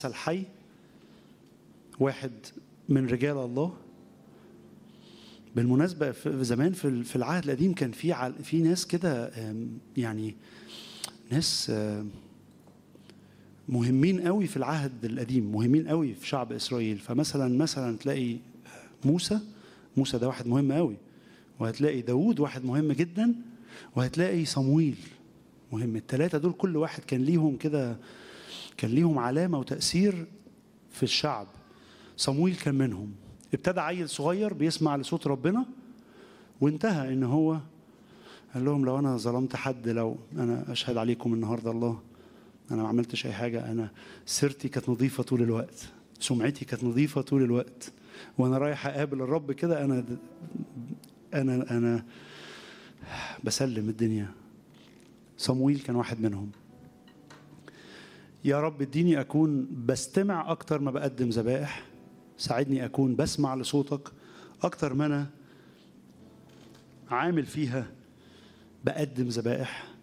الحي واحد من رجال الله بالمناسبة في زمان في في العهد القديم كان في عل- في ناس كده آم، يعني ناس آم، مهمين قوي في العهد القديم مهمين قوي في شعب إسرائيل فمثلا مثلا تلاقي موسى موسى ده واحد مهم قوي وهتلاقي داوود واحد مهم جدا وهتلاقي صمويل مهم الثلاثة دول كل واحد كان ليهم كده كان ليهم علامة وتأثير في الشعب صمويل كان منهم ابتدى عيل صغير بيسمع لصوت ربنا وانتهى ان هو قال لهم لو انا ظلمت حد لو انا اشهد عليكم النهارده الله انا ما عملتش اي حاجه انا سيرتي كانت نظيفه طول الوقت سمعتي كانت نظيفه طول الوقت وانا رايح اقابل الرب كده انا انا انا بسلم الدنيا صمويل كان واحد منهم يا رب اديني اكون بستمع اكتر ما بقدم ذبائح ساعدني اكون بسمع لصوتك اكتر ما انا عامل فيها بقدم ذبائح